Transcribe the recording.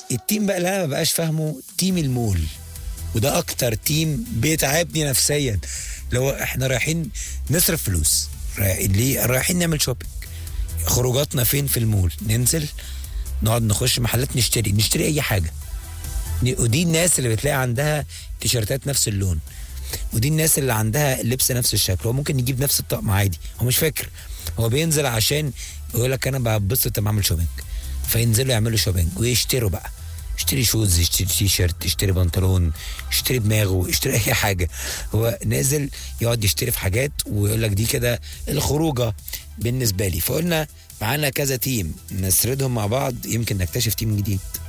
التيم بقى اللي انا ما بقاش فاهمه تيم المول وده اكتر تيم بيتعبني نفسيا لو احنا رايحين نصرف فلوس رايحين ليه رايحين نعمل شوبينج خروجاتنا فين في المول ننزل نقعد نخش محلات نشتري نشتري اي حاجه ودي الناس اللي بتلاقي عندها تيشيرتات نفس اللون ودي الناس اللي عندها اللبس نفس الشكل هو ممكن يجيب نفس الطقم عادي هو مش فاكر هو بينزل عشان يقول لك انا ببسط لما اعمل شوبينج فينزلوا يعملوا شوبينج ويشتروا بقى يشتري شوز يشتري تي شيرت يشتري بنطلون يشتري دماغه يشتري اي حاجه هو نازل يقعد يشتري في حاجات ويقول لك دي كده الخروجه بالنسبه لي فقلنا معانا كذا تيم نسردهم مع بعض يمكن نكتشف تيم جديد